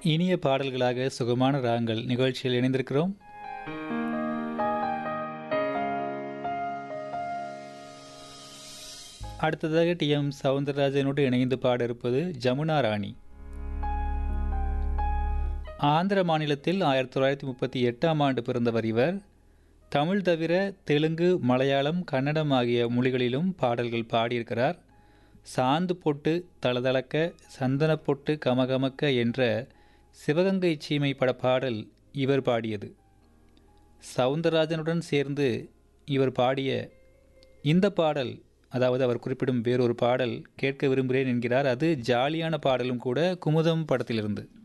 இனிய பாடல்களாக சுகமான ராகங்கள் நிகழ்ச்சியில் இணைந்திருக்கிறோம் அடுத்ததாக டி எம் சவுந்தரராஜனோடு இணைந்து பாட இருப்பது ஜமுனா ராணி ஆந்திர மாநிலத்தில் ஆயிரத்தி தொள்ளாயிரத்தி முப்பத்தி எட்டாம் ஆண்டு பிறந்தவர் இவர் தமிழ் தவிர தெலுங்கு மலையாளம் கன்னடம் ஆகிய மொழிகளிலும் பாடல்கள் பாடியிருக்கிறார் சாந்து பொட்டு தளதளக்க சந்தன பொட்டு கமகமக்க என்ற சிவகங்கை சீமை பட பாடல் இவர் பாடியது சவுந்தரராஜனுடன் சேர்ந்து இவர் பாடிய இந்த பாடல் அதாவது அவர் குறிப்பிடும் வேறொரு பாடல் கேட்க விரும்புகிறேன் என்கிறார் அது ஜாலியான பாடலும் கூட குமுதம் படத்திலிருந்து